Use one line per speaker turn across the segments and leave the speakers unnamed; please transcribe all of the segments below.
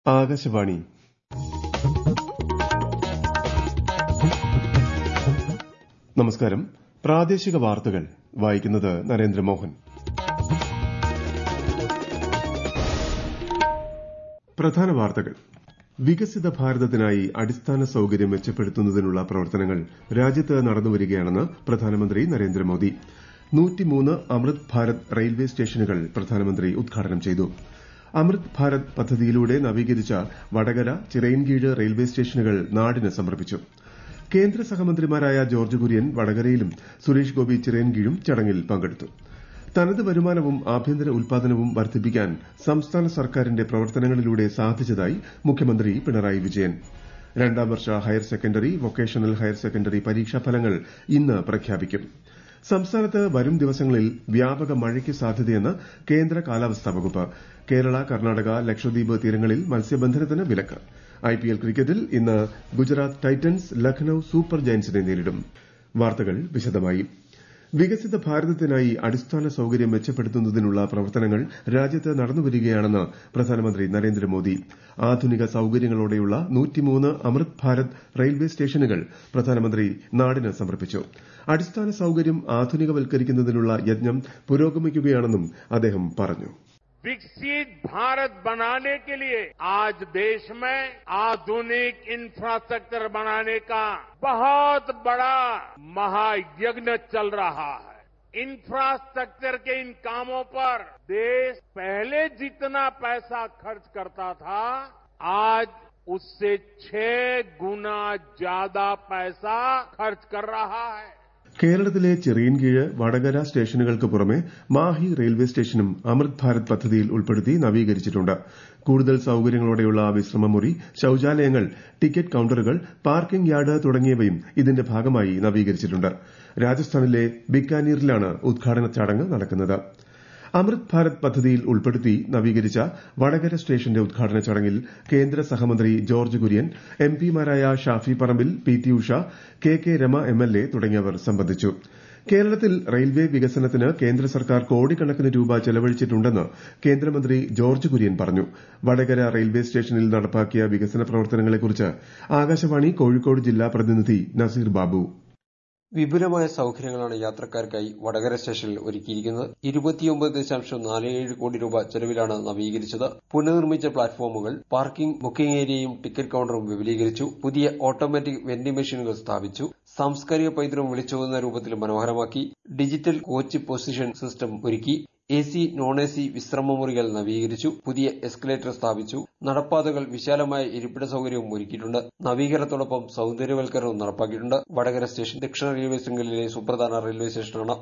ആകാശവാണി നമസ്കാരം പ്രാദേശിക വാർത്തകൾ വായിക്കുന്നത് നരേന്ദ്രമോഹൻ പ്രധാന വാർത്തകൾ വികസിത ഭാരതത്തിനായി അടിസ്ഥാന സൌകര്യം മെച്ചപ്പെടുത്തുന്നതിനുള്ള പ്രവർത്തനങ്ങൾ രാജ്യത്ത് നടന്നുവരികയാണെന്ന് പ്രധാനമന്ത്രി നരേന്ദ്രമോദി അമൃത് ഭാരത് റെയിൽവേ സ്റ്റേഷനുകൾ പ്രധാനമന്ത്രി ഉദ്ഘാടനം ചെയ്തു അമൃത് ഭാരത് പദ്ധതിയിലൂടെ നവീകരിച്ച വടകര ചിറയിൻകീഴ് റെയിൽവേ സ്റ്റേഷനുകൾ നാടിന് സമർപ്പിച്ചു കേന്ദ്ര സഹമന്ത്രിമാരായ ജോർജ്ജ് കുര്യൻ വടകരയിലും സുരേഷ് ഗോപി ചിറയൻകീഴും ചടങ്ങിൽ പങ്കെടുത്തു തനത് വരുമാനവും ആഭ്യന്തര ഉൽപാദനവും വർദ്ധിപ്പിക്കാൻ സംസ്ഥാന സർക്കാരിന്റെ പ്രവർത്തനങ്ങളിലൂടെ സാധിച്ചതായി മുഖ്യമന്ത്രി പിണറായി വിജയൻ രണ്ടാം വർഷ higher secondary vocational higher secondary പരീക്ഷാഫലങ്ങൾ ഇന്ന് പ്രഖ്യാപിക്കും സംസ്ഥാനത്ത് വരും ദിവസങ്ങളിൽ വ്യാപക മഴയ്ക്ക് സാധ്യതയെന്ന് കേന്ദ്ര കാലാവസ്ഥാ വകുപ്പ് കേരള കർണാടക ലക്ഷദ്വീപ് തീരങ്ങളിൽ മത്സ്യബന്ധനത്തിന് വിലക്ക് ഐപിഎൽ ക്രിക്കറ്റിൽ ഇന്ന് ഗുജറാത്ത് ടൈറ്റൻസ് ലക്നൌ സൂപ്പർ ജയന്റ്സിനെ നേരിടും വാർത്തകൾ വിശദമായി വികസിത ഭാരതത്തിനായി അടിസ്ഥാന സൌകര്യം മെച്ചപ്പെടുത്തുന്നതിനുള്ള പ്രവർത്തനങ്ങൾ രാജ്യത്ത് നടന്നുവരികയാണെന്ന് പ്രധാനമന്ത്രി നരേന്ദ്രമോദി ആധുനിക സൌകര്യങ്ങളോടെയുള്ള അമൃത് ഭാരത് റെയിൽവേ സ്റ്റേഷനുകൾ പ്രധാനമന്ത്രി നാടിന് സമർപ്പിച്ചു അടിസ്ഥാന സൌകര്യം ആധുനികവൽക്കരിക്കുന്നതിനുള്ള യജ്ഞം പുരോഗമിക്കുകയാണെന്നും അദ്ദേഹം പറഞ്ഞു
विकसित भारत बनाने के लिए आज देश में आधुनिक इंफ्रास्ट्रक्चर बनाने का बहुत बड़ा महायज्ञ चल रहा है इंफ्रास्ट्रक्चर के इन कामों पर देश पहले जितना पैसा खर्च करता था आज उससे छह गुना ज्यादा पैसा खर्च कर रहा है
കേരളത്തിലെ ചിറയിൻകീഴ് വടകര സ്റ്റേഷനുകൾക്ക് പുറമെ മാഹി റെയിൽവേ സ്റ്റേഷനും അമൃത് ഭാരത് പദ്ധതിയിൽ ഉൾപ്പെടുത്തി നവീകരിച്ചിട്ടുണ്ട് കൂടുതൽ സൌകര്യങ്ങളോടെയുള്ള വിശ്രമമുറി ശൌചാലയങ്ങൾ ടിക്കറ്റ് കൌണ്ടറുകൾ പാർക്കിംഗ് യാർഡ് തുടങ്ങിയവയും ഇതിന്റെ ഭാഗമായി നവീകരിച്ചിട്ടുണ്ട് രാജസ്ഥാനിലെ ബിക്കാനീറിലാണ് ഉദ്ഘാടന ചടങ്ങ് നടക്കുന്നത് അമൃത് ഭാരത് പദ്ധതിയിൽ ഉൾപ്പെടുത്തി നവീകരിച്ച വടകര സ്റ്റേഷന്റെ ഉദ്ഘാടന ചടങ്ങിൽ കേന്ദ്ര സഹമന്ത്രി ജോർജ്ജ് കുര്യൻ എംപിമാരായ Shafi Parambil P T Usha K K Rema MLA തുടങ്ങിയവർ സംബന്ധിച്ചു കേരളത്തിൽ റെയിൽവേ വികസനത്തിന് കേന്ദ്ര സർക്കാർ കോടിക്കണക്കിന് രൂപ ചെലവഴിച്ചിട്ടുണ്ടെന്ന് കേന്ദ്രമന്ത്രി ജോർജ്ജ് കുര്യൻ പറഞ്ഞു വടകര റെയിൽവേ സ്റ്റേഷനിൽ നടപ്പാക്കിയ വികസന പ്രവർത്തനങ്ങളെക്കുറിച്ച് ആകാശവാണി കോഴിക്കോട് ജില്ലാ പ്രതിനിധി നസീർ ബാബു
വിപുലമായ സൌകര്യങ്ങളാണ് യാത്രക്കാർക്കായി വടകര സ്റ്റേഷനിൽ ഒരുക്കിയിരിക്കുന്നത് ഇരുപത്തിയൊമ്പത് ദശാംശം നാല് ഏഴ് കോടി രൂപ ചെലവിലാണ് നവീകരിച്ചത് പുനർനിർമ്മിച്ച പ്ലാറ്റ്ഫോമുകൾ പാർക്കിംഗ് ബുക്കിംഗ് ഏരിയയും ടിക്കറ്റ് കൌണ്ടറും വിപുലീകരിച്ചു പുതിയ ഓട്ടോമാറ്റിക് വെൻഡിംഗ് മെഷീനുകൾ സ്ഥാപിച്ചു സാംസ്കാരിക പൈതൃകം വിളിച്ചോതുന്ന രൂപത്തിൽ മനോഹരമാക്കി ഡിജിറ്റൽ കോച്ച് പൊസിഷൻ സിസ്റ്റം ഒരുക്കി A C non A C വിശ്രമമുറികൾ നവീകരിച്ചു പുതിയ എസ്കലേറ്റർ സ്ഥാപിച്ചു നടപ്പാതകൾ വിശാലമായ ഇരിപ്പിട സൌകര്യവും ഒരുക്കിയിട്ടുണ്ട് നവീകരണത്തോടൊപ്പം സൌന്ദര്യവൽക്കരണവും നടപ്പാക്കിയിട്ടുണ്ട് വടകര സ്റ്റേഷൻ ദക്ഷിണ റെയിൽവേ ശൃംഖലയിലെ സുപ്രധാന റെയിൽവേ സ്റ്റേഷനാണ്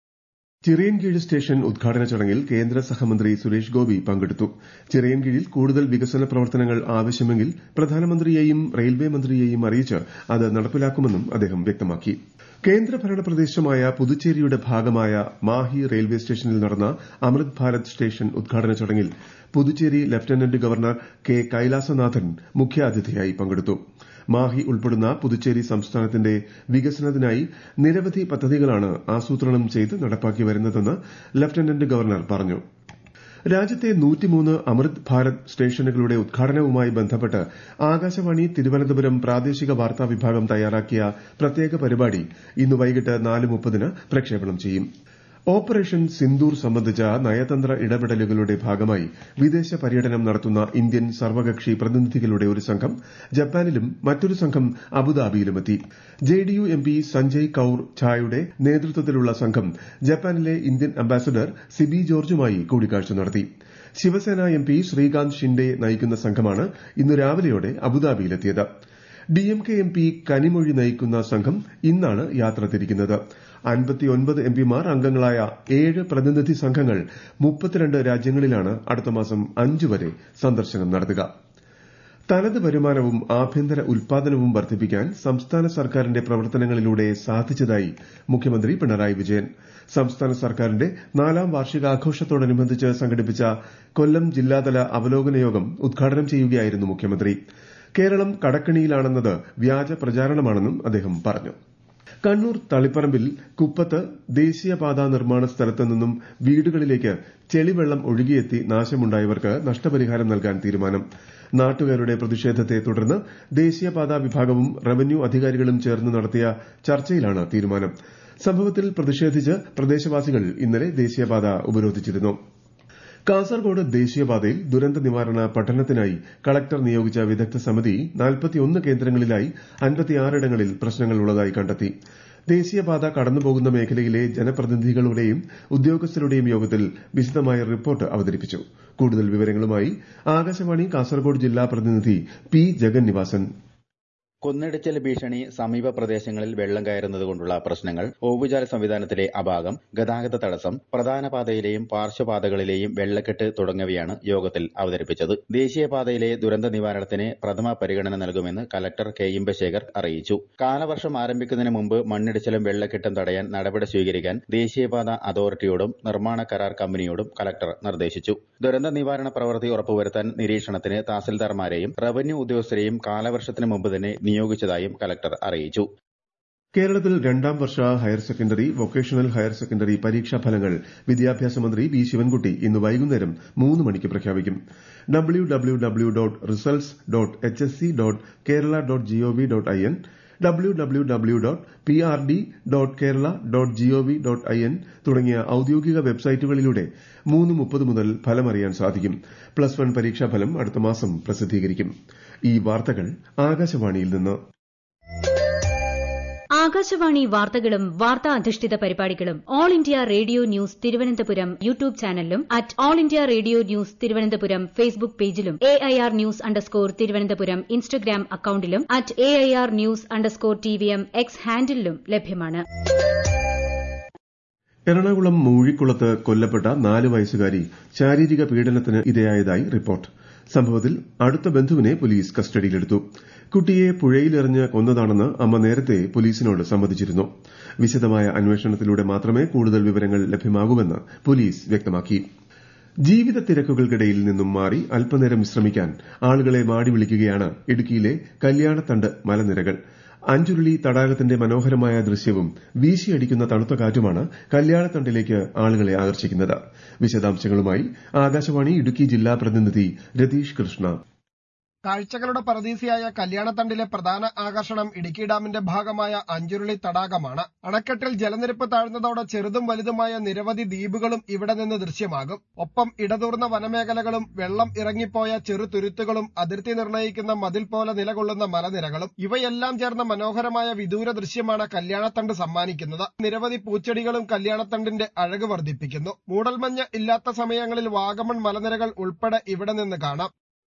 ചിറയൻകീഴ് സ്റ്റേഷൻ ഉദ്ഘാടന ചടങ്ങിൽ കേന്ദ്ര സഹമന്ത്രി സുരേഷ് ഗോപി പങ്കെടുത്തു ചിറയൻകീഴിൽ കൂടുതൽ വികസന പ്രവർത്തനങ്ങൾ ആവശ്യമെങ്കിൽ പ്രധാനമന്ത്രിയെയും റെയിൽവേ മന്ത്രിയെയും അറിയിച്ച് അത് നടപ്പിലാക്കുമെന്നും അദ്ദേഹം വ്യക്തമാക്കി കേന്ദ്രഭരണ പ്രദേശമായ പുതുച്ചേരിയുടെ ഭാഗമായ മാഹി റെയിൽവേ സ്റ്റേഷനിൽ നടന്ന അമൃത് ഭാരത് സ്റ്റേഷൻ ഉദ്ഘാടന ചടങ്ങിൽ Puducherry lieutenant governor K Kailasanathan മുഖ്യാതിഥിയായി പങ്കെടുത്തു മാഹി ഉൾപ്പെടുന്ന പുതുച്ചേരി സംസ്ഥാനത്തിന്റെ വികസനത്തിനായി നിരവധി പദ്ധതികളാണ് ആസൂത്രണം ചെയ്ത് നടപ്പാക്കി വരുന്നതെന്ന് ലഫ്റ്റനന്റ് ഗവർണർ പറഞ്ഞു രാജ്യത്തെ അമൃത് ഭാരത് സ്റ്റേഷനുകളുടെ ഉദ്ഘാടനവുമായി ബന്ധപ്പെട്ട് ആകാശവാണി തിരുവനന്തപുരം പ്രാദേശിക വാർത്താ വിഭാഗം തയ്യാറാക്കിയ പ്രത്യേക പരിപാടി ഇന്ന് വൈകിട്ട് നാല് മുപ്പതിന് പ്രക്ഷേപണം ചെയ്യും ഓപ്പറേഷൻ സിന്ദൂർ സംബന്ധിച്ച നയതന്ത്ര ഇടപെടലുകളുടെ ഭാഗമായി വിദേശ പര്യടനം നടത്തുന്ന ഇന്ത്യൻ സർവകക്ഷി പ്രതിനിധികളുടെ ഒരു സംഘം ജപ്പാനിലും മറ്റൊരു സംഘം അബുദാബിയിലുമെത്തി ജെഡിയു എംപി സഞ്ജയ് കൌർ ഝായുടെ നേതൃത്വത്തിലുള്ള സംഘം ജപ്പാനിലെ ഇന്ത്യൻ അംബാസഡർ സിബി ജോർജുമായി കൂടിക്കാഴ്ച നടത്തി ശിവസേന എംപി ശ്രീകാന്ത് ഷിൻഡെ നയിക്കുന്ന സംഘമാണ് ഇന്ന് രാവിലെയോടെ അബുദാബിയിലെത്തിയത് ഡിഎംകെ എംപി കനിമൊഴി നയിക്കുന്ന സംഘം ഇന്നാണ് യാത്ര തിരിക്കുന്നത് അൻപത്തിയൊൻപത് എംപിമാർ അംഗങ്ങളായ ഏഴ് പ്രതിനിധി സംഘങ്ങൾ മുപ്പത്തിരണ്ട് രാജ്യങ്ങളിലാണ് അടുത്ത മാസം അഞ്ച് വരെ സന്ദർശനം നടത്തുക തനത് വരുമാനവും ആഭ്യന്തര ഉൽപാദനവും വർദ്ധിപ്പിക്കാൻ സംസ്ഥാന സർക്കാരിന്റെ പ്രവർത്തനങ്ങളിലൂടെ സാധിച്ചതായി മുഖ്യമന്ത്രി പിണറായി വിജയൻ സംസ്ഥാന സർക്കാരിന്റെ നാലാം വാർഷികാഘോഷത്തോടനുബന്ധിച്ച് സംഘടിപ്പിച്ച കൊല്ലം ജില്ലാതല അവലോകന യോഗം ഉദ്ഘാടനം ചെയ്യുകയായിരുന്നു മുഖ്യമന്ത്രി കേരളം കടക്കണിയിലാണെന്നത് വ്യാജ പ്രചാരണമാണെന്നും അദ്ദേഹം പറഞ്ഞു കണ്ണൂർ തളിപ്പറമ്പിൽ കുപ്പത്ത് ദേശീയപാതാ നിർമ്മാണ സ്ഥലത്ത് നിന്നും വീടുകളിലേക്ക് ചെളിവെള്ളം ഒഴുകിയെത്തി നാശമുണ്ടായവർക്ക് നഷ്ടപരിഹാരം നൽകാൻ തീരുമാനം നാട്ടുകാരുടെ പ്രതിഷേധത്തെ തുടർന്ന് ദേശീയപാതാ വിഭാഗവും റവന്യൂ അധികാരികളും ചേർന്ന് നടത്തിയ ചർച്ചയിലാണ് തീരുമാനം സംഭവത്തിൽ പ്രതിഷേധിച്ച് പ്രദേശവാസികൾ ഇന്നലെ ദേശീയപാത ഉപരോധിച്ചിരുന്നു കാസർഗോഡ് ദേശീയപാതയിൽ ദുരന്ത നിവാരണ പഠനത്തിനായി കളക്ടർ നിയോഗിച്ച വിദഗ്ധ സമിതി കേന്ദ്രങ്ങളിലായി ഇടങ്ങളിൽ പ്രശ്നങ്ങൾ ഉള്ളതായി കണ്ടെത്തി ദേശീയപാത കടന്നുപോകുന്ന മേഖലയിലെ ജനപ്രതിനിധികളുടെയും ഉദ്യോഗസ്ഥരുടെയും യോഗത്തിൽ വിശദമായ റിപ്പോർട്ട് അവതരിപ്പിച്ചു കൂടുതൽ വിവരങ്ങളുമായി ആകാശവാണി കാസർഗോഡ് ജില്ലാ പ്രതിനിധി പി ജഗന്നിവാസൻ
കുന്നിടിച്ചൽ ഭീഷണി സമീപ പ്രദേശങ്ങളിൽ വെള്ളം കയറുന്നതുകൊണ്ടുള്ള പ്രശ്നങ്ങൾ ഓവുചാൽ സംവിധാനത്തിലെ അപാകം ഗതാഗത തടസ്സം പ്രധാന പാതയിലെയും പാർശ്വപാതകളിലെയും വെള്ളക്കെട്ട് തുടങ്ങിയവയാണ് യോഗത്തിൽ അവതരിപ്പിച്ചത് ദേശീയപാതയിലെ ദുരന്ത നിവാരണത്തിന് പ്രഥമ പരിഗണന നൽകുമെന്ന് കലക്ടർ കെ ഇമ്പശേഖർ അറിയിച്ചു കാലവർഷം ആരംഭിക്കുന്നതിന് മുമ്പ് മണ്ണിടിച്ചിലും വെള്ളക്കെട്ടും തടയാൻ നടപടി സ്വീകരിക്കാൻ ദേശീയപാത അതോറിറ്റിയോടും നിർമ്മാണ കരാർ കമ്പനിയോടും കലക്ടർ നിർദ്ദേശിച്ചു ദുരന്ത നിവാരണ പ്രവൃത്തി ഉറപ്പുവരുത്താൻ നിരീക്ഷണത്തിന് തഹസിൽദാർമാരെയും റവന്യൂ ഉദ്യോഗസ്ഥരെയും കാലവർഷത്തിന് മുമ്പ് തന്നെ നിയോഗിച്ചതായും കലക്ടർ അറിയിച്ചു
കേരളത്തിൽ രണ്ടാം വർഷ higher secondary vocational higher secondary പരീക്ഷാ ഫലങ്ങൾ വിദ്യാഭ്യാസ മന്ത്രി വി ശിവൻകുട്ടി ഇന്ന് വൈകുന്നേരം മൂന്ന് മണിക്ക് പ്രഖ്യാപിക്കും W W W dot results dot H S C dot Kerala dot gov dot I N W W W dot P R D dot Kerala dot gov dot I N തുടങ്ങിയ ഔദ്യോഗിക വെബ്സൈറ്റുകളിലൂടെ മൂന്ന് മുപ്പത് മുതൽ ഫലമറിയാൻ സാധിക്കും പ്ലസ് വൺ പരീക്ഷാഫലം അടുത്ത മാസം പ്രസിദ്ധീകരിക്കും ഈ വാർത്തകൾ ആകാശവാണിയിൽ നിന്ന്
ആകാശവാണി വാർത്തകളും വാർത്താ അധിഷ്ഠിത പരിപാടികളും all India radio news Thiruvananthapuram YouTube ചാനലിലും at all India radio news Thiruvananthapuram Facebook പേജിലും A I R news underscore Thiruvananthapuram Instagram അക്കൌണ്ടിലും at A I R news underscore T V M X ഹാൻഡിലും ലഭ്യമാണ്
എറണാകുളം മൂഴിക്കുളത്ത് കൊല്ലപ്പെട്ട നാല് വയസ്സുകാരി ശാരീരിക പീഡനത്തിന് ഇരയായതായി റിപ്പോർട്ട് സംഭവത്തിൽ അടുത്ത ബന്ധുവിനെ പോലീസ് കസ്റ്റഡിയിലെടുത്തു കുട്ടിയെ പുഴയിലെറിഞ്ഞ് കൊന്നതാണെന്ന് അമ്മ നേരത്തെ പോലീസിനോട് സമ്മതിച്ചിരുന്നു വിശദമായ അന്വേഷണത്തിലൂടെ മാത്രമേ കൂടുതൽ വിവരങ്ങൾ ലഭ്യമാകൂവെന്ന് പോലീസ് വ്യക്തമാക്കി ജീവിത തിരക്കുകൾക്കിടയിൽ നിന്നും മാറി അല്പനേരം വിശ്രമിക്കാൻ ആളുകളെ മാടി വിളിക്കുകയാണ് ഇടുക്കിയിലെ കല്യാണത്തണ്ട് മലനിരകൾ അഞ്ചുരുളി തടാകത്തിന്റെ മനോഹരമായ ദൃശ്യവും വീശിയടിക്കുന്ന തണുത്ത കാറ്റുമാണ് കല്യാണത്തണ്ടിലേക്ക് ആളുകളെ ആകർഷിക്കുന്നത് വിശദാംശങ്ങളുമായി ആകാശവാണി ഇടുക്കി ജില്ലാ പ്രതിനിധി രതീഷ് കൃഷ്ണ
കാഴ്ചകളുടെ പറദീസിയായ കല്യാണത്തണ്ടിലെ പ്രധാന ആകർഷണം ഇടുക്കി ഡാമിന്റെ ഭാഗമായ അഞ്ചുരുളി തടാകമാണ് അണക്കെട്ടിൽ ജലനിരപ്പ് താഴ്ന്നതോടെ ചെറുതും വലുതുമായ നിരവധി ദ്വീപുകളും ഇവിടെ നിന്ന് ദൃശ്യമാകും ഒപ്പം ഇടതൂർന്ന വനമേഖലകളും വെള്ളം ഇറങ്ങിപ്പോയ ചെറുതുരുത്തുകളും അതിർത്തി നിർണ്ണയിക്കുന്ന മതിൽ പോലെ നിലകൊള്ളുന്ന മലനിരകളും ഇവയെല്ലാം ചേർന്ന മനോഹരമായ വിദൂര ദൃശ്യമാണ് കല്യാണത്തണ്ട് സമ്മാനിക്കുന്നത് നിരവധി പൂച്ചെടികളും കല്യാണത്തണ്ടിന്റെ അഴക് വർദ്ധിപ്പിക്കുന്നു മൂടൽമഞ്ഞ് ഇല്ലാത്ത സമയങ്ങളിൽ വാഗമൺ മലനിരകൾ ഉൾപ്പെടെ ഇവിടെ നിന്ന് കാണാം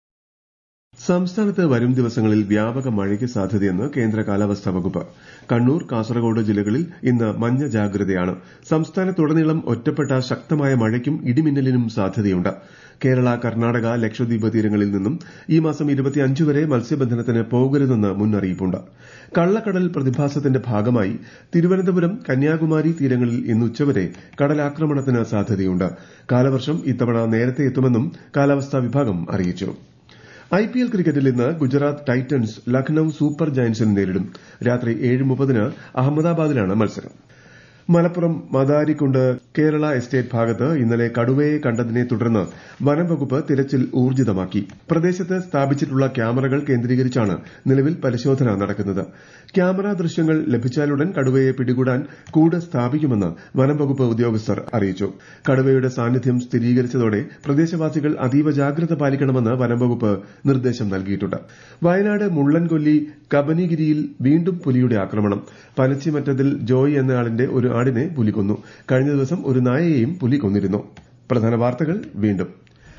സംസ്ഥാനത്ത് വരും ദിവസങ്ങളിൽ വ്യാപക മഴയ്ക്ക് സാധ്യതയെന്ന് കേന്ദ്ര കാലാവസ്ഥാ വകുപ്പ് കണ്ണൂർ കാസർഗോഡ് ജില്ലകളിൽ ഇന്ന് മഞ്ഞ ജാഗ്രതയാണ് സംസ്ഥാനത്തുടനീളം ഒറ്റപ്പെട്ട ശക്തമായ മഴയ്ക്കും ഇടിമിന്നലിനും സാധ്യതയുണ്ട് കേരള കർണാടക ലക്ഷദ്വീപ് തീരങ്ങളിൽ നിന്നും ഈ മാസം വരെ മത്സ്യബന്ധനത്തിന് പോകരുതെന്ന് മുന്നറിയിപ്പുണ്ട് കള്ളക്കടൽ പ്രതിഭാസത്തിന്റെ ഭാഗമായി തിരുവനന്തപുരം കന്യാകുമാരി തീരങ്ങളിൽ ഇന്ന് ഉച്ചവരെ കടലാക്രമണത്തിന് സാധ്യതയുണ്ട് കാലവർഷം ഇത്തവണ നേരത്തെ എത്തുമെന്നും കാലാവസ്ഥാ വിഭാഗം അറിയിച്ചു ഐപിഎൽ ക്രിക്കറ്റിൽ ഇന്ന് ഗുജറാത്ത് ടൈറ്റൻസ് ലക്നൌ സൂപ്പർ ജയന്റ്സിനെ നേരിടും രാത്രി ഏഴ് മുപ്പതിന് അഹമ്മദാബാദിലാണ് മത്സരം മലപ്പുറം മദാരിക്കുണ്ട് കേരള എസ്റ്റേറ്റ് ഭാഗത്ത് ഇന്നലെ കടുവയെ കണ്ടതിനെ തുടർന്ന് വനം വകുപ്പ് തിരച്ചിൽ ഊർജിതമാക്കി പ്രദേശത്ത് സ്ഥാപിച്ചിട്ടുള്ള ക്യാമറകൾ കേന്ദ്രീകരിച്ചാണ് നിലവിൽ പരിശോധന നടക്കുന്നത് ക്യാമറ ദൃശ്യങ്ങൾ ലഭിച്ചാലുടൻ കടുവയെ പിടികൂടാൻ കൂട് സ്ഥാപിക്കുമെന്ന് വനം വകുപ്പ് ഉദ്യോഗസ്ഥർ അറിയിച്ചു കടുവയുടെ സാന്നിധ്യം സ്ഥിരീകരിച്ചതോടെ പ്രദേശവാസികൾ അതീവ ജാഗ്രത പാലിക്കണമെന്ന് വനം വകുപ്പ് നിർദ്ദേശം നൽകിയിട്ടുണ്ട് വയനാട് മുള്ളൻകൊല്ലി കബനിഗിരിയിൽ വീണ്ടും പുലിയുടെ ആക്രമണം പനച്ചിമറ്റത്തിൽ ജോയ് എന്നയാളിന്റെ ഒരു ആടിനെ പുലി കൊന്നു കഴിഞ്ഞ ദിവസം ഒരു നായയെയും പുലി കൊന്നിരുന്നു പ്രധാന വാർത്തകൾ വീണ്ടും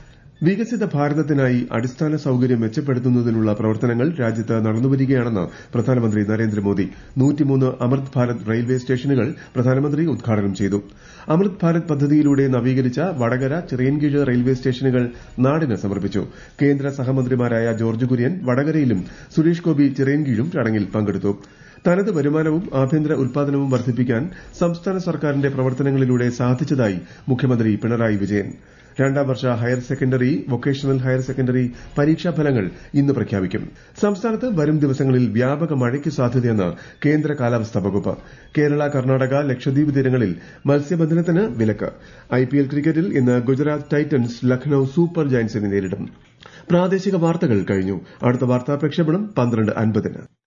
വികസിത ഭാരതത്തിനായി അടിസ്ഥാന സൌകര്യം മെച്ചപ്പെടുത്തുന്നതിനുള്ള പ്രവർത്തനങ്ങൾ രാജ്യത്ത് നടന്നുവരികയാണെന്ന് പ്രധാനമന്ത്രി നരേന്ദ്രമോദി നൂറ്റിമൂന്ന് അമൃത് ഭാരത് റെയിൽവേ സ്റ്റേഷനുകൾ പ്രധാനമന്ത്രി ഉദ്ഘാടനം ചെയ്തു അമൃത് ഭാരത് പദ്ധതിയിലൂടെ നവീകരിച്ച വടകര ചിറയൻകീഴ് റെയിൽവേ സ്റ്റേഷനുകൾ നാടിന് സമർപ്പിച്ചു കേന്ദ്ര സഹമന്ത്രിമാരായ ജോർജ് കുര്യൻ വടകരയിലും സുരേഷ് ഗോപി ചിറയൻകീഴും ചടങ്ങിൽ പങ്കെടുത്തു തനത് വരുമാനവും ആഭ്യന്തര ഉൽപാദനവും വർദ്ധിപ്പിക്കാൻ സംസ്ഥാന സർക്കാരിന്റെ പ്രവർത്തനങ്ങളിലൂടെ സാധിച്ചതായി മുഖ്യമന്ത്രി പിണറായി വിജയൻ രണ്ടാം വർഷ higher secondary vocational higher secondary പരീക്ഷാഫലങ്ങൾ ഇന്ന് പ്രഖ്യാപിക്കും സംസ്ഥാനത്ത് വരും ദിവസങ്ങളിൽ വ്യാപക മഴയ്ക്ക് സാധ്യതയെന്ന് കേന്ദ്ര കാലാവസ്ഥാ വകുപ്പ് കേരള കർണാടക ലക്ഷദ്വീപ് തീരങ്ങളിൽ മത്സ്യബന്ധനത്തിന് വിലക്ക് ഐപിഎൽ ക്രിക്കറ്റിൽ ഇന്ന് ഗുജറാത്ത് ടൈറ്റൻസ് ലക്നൌ സൂപ്പർ ജയന്റ്സിനെ നേരിടും പ്രാദേശിക വാർത്തകൾ കഴിഞ്ഞു അടുത്ത വാർത്താ പ്രക്ഷേപണം പന്ത്രണ്ട് അൻപതിന്